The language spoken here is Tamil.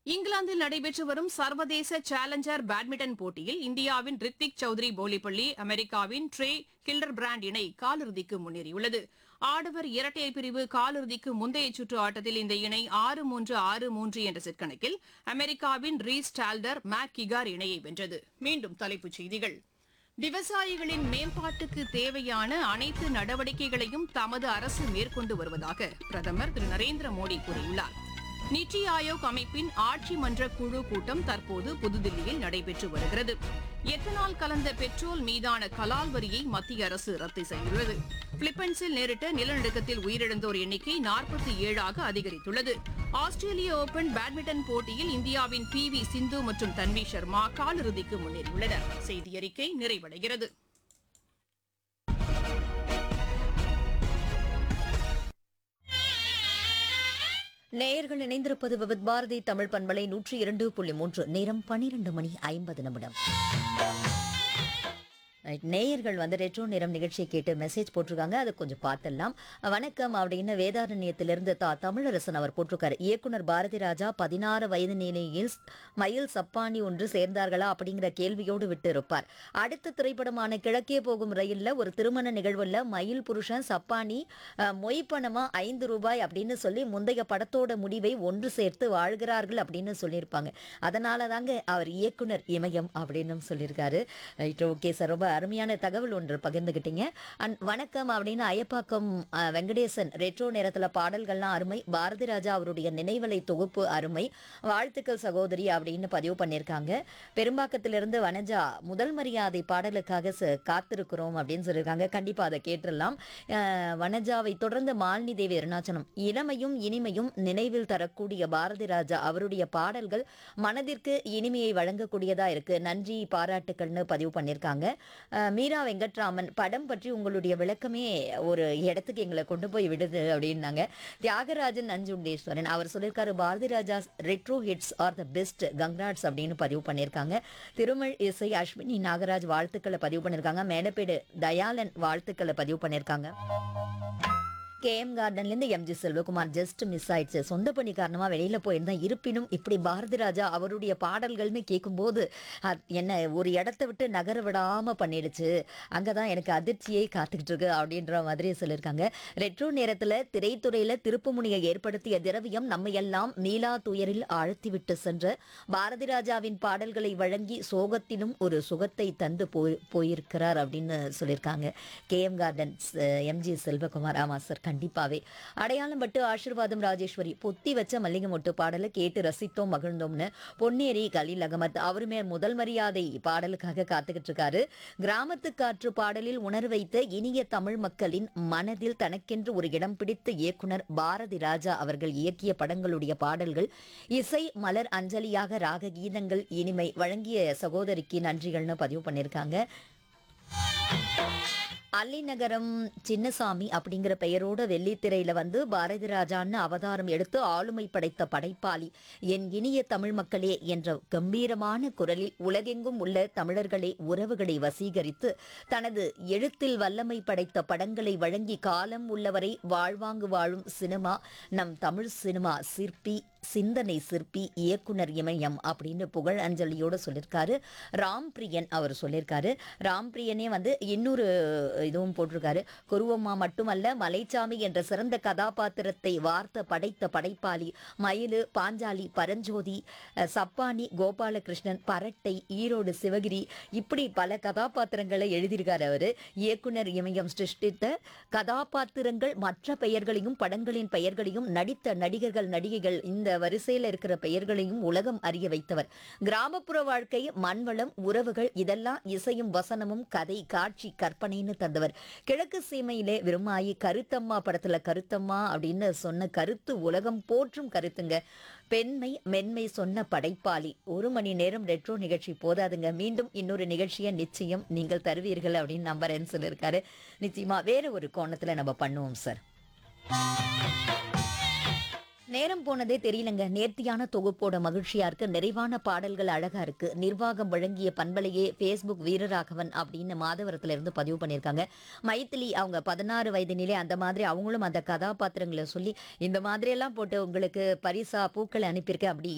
இங்கிலாந்தில் நடைபெற்று வரும் சர்வதேச சேலஞ்சர் பேட்மிண்டன் போட்டியில் இந்தியாவின் ரித்திக் சௌத்ரி போலிப்பள்ளி அமெரிக்காவின் ட்ரே ஹில்டர் பிராண்ட் இணை காலிறுதிக்கு முன்னேறியுள்ளது ஆடவர் இரட்டையர் பிரிவு காலிறுதிக்கு முந்தைய சுற்று ஆட்டத்தில் இந்த இணை ஆறு மூன்று ஆறு மூன்று என்ற செட் கணக்கில் அமெரிக்காவின் ரீஸ் டால்டர் மேக் கிகார் இணையை வென்றது மீண்டும் தலைப்புச் செய்திகள் விவசாயிகளின் மேம்பாட்டுக்கு தேவையான அனைத்து நடவடிக்கைகளையும் தமது அரசு மேற்கொண்டு வருவதாக பிரதமர் திரு நரேந்திர மோடி கூறியுள்ளார் நித்தி ஆயோக் அமைப்பின் ஆட்சி மன்ற குழு கூட்டம் தற்போது புதுதில்லியில் நடைபெற்று வருகிறது எத்தனால் கலந்த பெட்ரோல் மீதான கலால் வரியை மத்திய அரசு ரத்து செய்துள்ளது பிலிப்பைன்ஸில் நேரிட்ட நிலநடுக்கத்தில் உயிரிழந்தோர் எண்ணிக்கை நாற்பத்தி ஏழாக அதிகரித்துள்ளது ஆஸ்திரேலிய ஓபன் பேட்மிண்டன் போட்டியில் இந்தியாவின் பி வி சிந்து மற்றும் தன்வி சர்மா காலிறுதிக்கு முன்னேறியுள்ளனர் செய்தியறிக்கை நிறைவடைகிறது நேயர்கள் இணைந்திருப்பது விவித் பாரதி தமிழ் பண்பலை நூற்றி இரண்டு புள்ளி மூன்று நேரம் பன்னிரண்டு மணி ஐம்பது நிமிடம் Right, நேயர்கள் வந்து ரெட்ரோ நேரம் நிகழ்ச்சியை கேட்டு மெசேஜ் போட்டிருக்காங்க அதை கொஞ்சம் பார்த்துடலாம் வணக்கம் அப்படின்னு வேதாரண்யத்திலிருந்து தா தமிழரசன் அவர் போட்டிருக்காரு இயக்குனர் பாரதி ராஜா பதினாறு வயது நிலையில் மயில் சப்பானி ஒன்று சேர்ந்தார்களா அப்படிங்கிற கேள்வியோடு விட்டு இருப்பார் அடுத்த திரைப்படமான கிழக்கே போகும் ரயில்ல ஒரு திருமண நிகழ்வுல மயில் புருஷன் சப்பானி அஹ், மொய் பணமா ஐந்து ரூபாய் அப்படின்னு சொல்லி முந்தைய படத்தோட முடிவை ஒன்று சேர்த்து வாழ்கிறார்கள் அப்படின்னு சொல்லியிருப்பாங்க அதனால தாங்க அவர் இயக்குனர் இமயம் அப்படின்னு சொல்லியிருக்காரு ரைட் ஓகே சார் ரொம்ப அருமையான தகவல் ஒன்று பகிர்ந்துக்கிட்டீங்க அண்ட் வணக்கம் அப்படின்னு அயப்பாக்கம் அஹ், வெங்கடேசன் ரெட்ரோ நேரத்தில் பாடல்கள்லாம் அருமை பாரதி ராஜா அவருடைய நினைவலை தொகுப்பு அருமை வாழ்த்துக்கள் சகோதரி அப்படின்னு பதிவு பண்ணியிருக்காங்க பெரும்பாக்கத்திலிருந்து வனஜா முதல் மரியாதை பாடலுக்காக ச- காத்திருக்கிறோம் அப்படின்னு சொல்லியிருக்காங்க கண்டிப்பாக அதை கேட்டுடலாம் அஹ், வனஜாவை தொடர்ந்து மாலினி தேவி அருணாச்சலம் இளமையும் இனிமையும் நினைவில் தரக்கூடிய பாரதி ராஜா அவருடைய பாடல்கள் மனதிற்கு இனிமையை வழங்கக்கூடியதா இருக்கு நன்றி பாராட்டுக்கள்னு பதிவு பண்ணியிருக்காங்க அஹ், மீரா வெங்கட்ராமன் படம் பற்றி உங்களுடைய விளக்கமே ஒரு இடத்துக்கு எங்களை கொண்டு போய் விடுது அப்படின்னாங்க தியாகராஜன் நஞ்சுண்டேஸ்வரன் அவர் சொல்லியிருக்காரு Bharathi Raja retro hits are the best congrats அப்படின்னு பதிவு பண்ணியிருக்காங்க திருமல் இசை அஸ்வினி நாகராஜ் வாழ்த்துக்களை பதிவு பண்ணியிருக்காங்க மேடப்பேடு தயாளன் வாழ்த்துக்களை பதிவு பண்ணியிருக்காங்க கேஎம் கார்டன்லேருந்து எம்ஜி செல்வகுமார் ஜஸ்ட் மிஸ் ஆயிடுச்சு சொந்த பணி காரணமாக வெளியில் போயிருந்தேன் இருப்பினும் இப்படி பாரதி ராஜா அவருடைய பாடல்கள்னு கேட்கும்போது அத்- என்ன ஒரு இடத்த விட்டு நகர விடாமல் பண்ணிடுச்சு அங்கே தான் எனக்கு அதிர்ச்சியை காத்துக்கிட்டு இருக்கு அப்படின்ற மாதிரி சொல்லியிருக்காங்க ரெட்ரோ நேரத்தில் திரைத்துறையில் திருப்புமுனையை ஏற்படுத்திய திரவியம் நம்ம எல்லாம் மீளா துயரில் ஆழ்த்திவிட்டு சென்ற பாரதி ராஜாவின் பாடல்களை வழங்கி சோகத்திலும் ஒரு சுகத்தை தந்து போய் போயிருக்கிறார் அப்படின்னு சொல்லியிருக்காங்க கேஎம் கார்டன்ஸ் எம்ஜி செல்வகுமார் ஆமா சார் கண்டிப்பாவே அடையாளம் பட்டு ஆசீர்வாதம் ராஜேஸ்வரி பொத்தி வச்ச மல்லிகை மொட்டு பாடலை கேட்டு ரசித்தோம் மகிழ்ந்தோம்னு பொன்னேரி கலீல் அகமத் அவருமே முதல் மரியாதை பாடலுக்காக காத்துக்கிட்டு இருக்காரு கிராமத்து காற்று பாடலில் உணர் வைத்த இனிய தமிழ் மக்களின் மனதில் தனக்கென்று ஒரு இடம் பிடித்த இயக்குனர் பாரதி ராஜா அவர்கள் இயக்கிய படங்களுடைய பாடல்கள் இசை மலர் அஞ்சலியாக ராக கீதங்கள் இனிமை வழங்கிய சகோதரிக்கு நன்றிகள்னு பதிவு பண்ணியிருக்காங்க அல்லிநகரம் சின்னசாமி அப்படிங்கிற பெயரோட வெள்ளித்திரையில வந்து பாரதி ராஜான்னு அவதாரம் எடுத்து ஆளுமை படைத்த படைப்பாளி என் இனிய தமிழ் மக்களே என்ற கம்பீரமான குரலில் உலகெங்கும் உள்ள தமிழர்களை உறவுகளை வசீகரித்து தனது எழுத்தில் வல்லமை படைத்த படங்களை வழங்கி காலம் உள்ளவரை வாழ்வாங்கு வாழும் சினிமா நம் தமிழ் சினிமா சிற்பி சிந்தனை சிற்பி இயக்குனர் இமயம் அப்படின்னு புகழ் அஞ்சலியோட சொல்லியிருக்காரு ராம் பிரியன் அவர் சொல்லியிருக்காரு ராம் பிரியனே வந்து இன்னொரு இதுவும் போட்டிருக்காரு குருவம்மா மட்டுமல்ல மலைச்சாமி என்ற சிறந்த கதாபாத்திரத்தை வார்த்த படைத்த படைப்பாளி மயிலு பாஞ்சாலி பரஞ்சோதி அஹ், சப்பானி கோபாலகிருஷ்ணன் பரட்டை ஈரோடு சிவகிரி இப்படி பல கதாபாத்திரங்களை எழுதியிருக்காரு அவரு இயக்குனர் இமயம் சிருஷ்டித்த கதாபாத்திரங்கள் மற்ற பெயர்களையும் படங்களின் பெயர்களையும் நடித்த நடிகர்கள் நடிகைகள் இந்த வரிசையில் இருக்கிற பெயர்களையும் உலகம் அறிய வைத்தவர் கிராமப்புற வாழ்க்கை மண்வளம் உறவுகள் இதெல்லாம் இசையும் வசனமும் கதை காட்சி கற்பனைன்னு தந்தவர் கிழக்கு சீமையிலே விரும்மாயி கருத்தம்மா படத்துல கருத்தம்மா அப்படின்னு சொன்ன கருத்து உலகம் போற்றும் கருத்துங்க பெண்மை மென்மை சொன்ன படைப்பாளி ஒரு மணி நேரம் ரெட்ரோ நிகழ்ச்சி போதாதுங்க மீண்டும் இன்னொரு நிகழ்ச்சியை நிச்சயம் நீங்கள் தருவீர்கள் அப்படின்னு நம்புறேன்னு சொல்லியிருக்காரு நிச்சயமா வேற ஒரு கோணத்துல நம்ம பண்ணுவோம் சார் நேரம் போனதே தெரியலங்க நேர்த்தியான தொகுப்போட மகிழ்ச்சியா இருக்கு நிறைவான பாடல்கள் அழகா இருக்கு நிர்வாகம் வழங்கிய பண்பலையே ஃபேஸ்புக் வீரராகவன் அப்படின்னு மாதவரத்துல இருந்து பதிவு பண்ணியிருக்காங்க மைத்திலி அவங்க பதினாறு வயதினிலே அந்த மாதிரி அவங்களும் அந்த கதாபாத்திரங்களை சொல்லி இந்த மாதிரி எல்லாம் போட்டு உங்களுக்கு பரிசா பூக்களை அனுப்பியிருக்கேன் அப்படி